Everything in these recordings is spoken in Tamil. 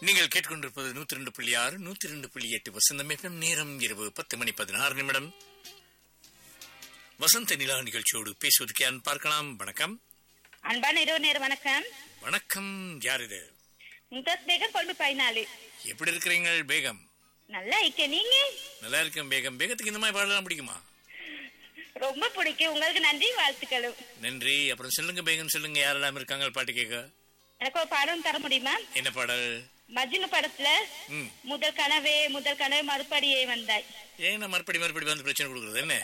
நீங்கள் கேட்டுக்கொண்டிருப்பது நூத்தி ரெண்டு புள்ளி ஆறு நூத்தி ரெண்டு புள்ளி எட்டு வசந்தம் எஃப்எம் நேரம் இரவு பத்து மணி பதினாறு நிமிடம் வசந்த நிலா நிகழ்ச்சியோடு பேசுவதற்கு யான் பார்க்கலாம் வணக்கம் அன்பான இரவு நேர வணக்கம் வணக்கம் யார் இது மும்தாஸ் பேகம் கொழும்பு பதினாலு எப்படி இருக்கிறீங்க பேகம் நல்லா இருக்கேன் நீங்க நல்லா இருக்கேன் பேகம் பேகத்துக்கு இந்த மாதிரி பாடலாம் பிடிக்குமா ரொம்ப பிடிக்கும் உங்களுக்கு நன்றி வாழ்த்துக்களும் நன்றி அப்புறம் சொல்லுங்க பேகம் சொல்லுங்க யாரெல்லாம் இருக்காங்க பாட்டு கேட்க எனக்கு ஒரு பாடம் தர முடியுமா என்ன பாடல் மஜ்னு படத்துல ம் முதல் கனவே முதல் கனவே மறுபடியே வந்தாய் ஏன் நான் மறுபடி மறுபடி வந்து பிரச்சனை கொடுக்குறது என்ன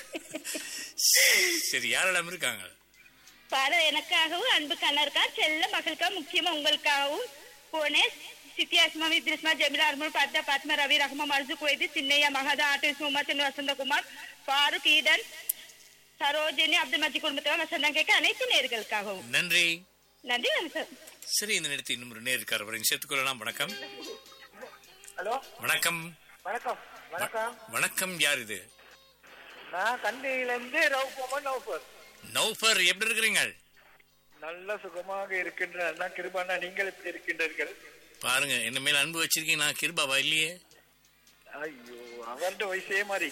சரி யாரெல்லாம் இருக்காங்க பாடம் எனக்காகவும் அன்பு கண்ணருக்கா செல்ல மகளுக்கா முக்கியமா உங்களுக்காகவும் போனேன் சித்தியாஸ்மா வித்ரிஸ்மா ஜெமிலா அர்முல் பாத்தா பாத்மா ரவி ரஹ்மா மர்ஜு குவைதி சின்னையா மகாதா ஆட்டோ சுமச்சன் வசந்தகுமார் ஃபாரூக் ஈடன் சரோஜினி அப்துல் மஜி குடும்பத்தவன் வசந்தம் கேட்க அனைத்து நேர்களுக்காகவும் நன்றி நன்றி வணக்கம் சரி இந்த நேரத்தில் இன்னும் ஒரு நேர் இருக்கார் அவரை சேர்த்துக்கொள்ளலாம் வணக்கம் ஹலோ வணக்கம் வணக்கம் வணக்கம் வணக்கம் யார் இது நான் கண்டியிலிருந்து ரவு பொம்மன் நௌஃபர் நௌஃபர் எப்படி இருக்கிறீங்க நல்ல சுகமாக இருக்கின்ற அண்ணா கிருபாண்ணா நீங்கள் எப்படி இருக்கின்றீர்கள் பாருங்க என்ன மேல அன்பு வச்சிருக்கீங்க நான் கிருபாவா இல்லையே ஐயோ அவர்கிட்ட வயசே மாதிரி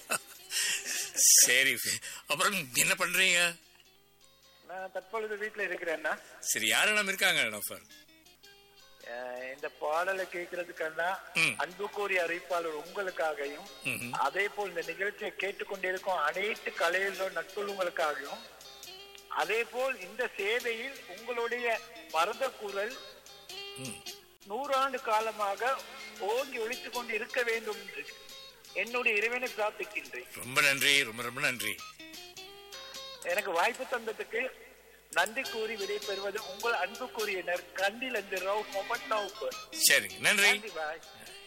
சரி அப்புறம் என்ன பண்றீங்க நான் தற்பொழுது வீட்டுல இருக்கிறேன்னா சரி யாரெல்லாம் இருக்காங்க நௌஃபர் அஹ் இந்த பாடலை கேட்கறதுக்கண்ணா ம். அன்புக்கூறிய அறிவிப்பாளர் உங்களுக்காகவும் ம்ஹும். அதே போல் இந்த நிகழ்ச்சியை கேட்டுக்கொண்டிருக்கும் அனைத்து கலையிலோ நட்புள்ளவங்களுக்காகவும் அதே போல் இந்த சேவையில் உங்களுடைய மருத குரல் ம். நூறாண்டு காலமாக ஓங்கி ஒழித்துக் கொண்டு இருக்க வேண்டும் என்று என்னுடைய இறைவனை பிரார்த்திக்கின்றேன் ரொம்ப நன்றி ரொம்ப ரொம்ப நன்றி எனக்கு வாய்ப்பு தந்ததுக்கு நன்றி கூறி விடைபெறுவது உங்கள் அன்புக்குரியனர் கண்டில் என்று ரவு மொமட் நவுப்பு சரி நன்றி நன்றி பாய்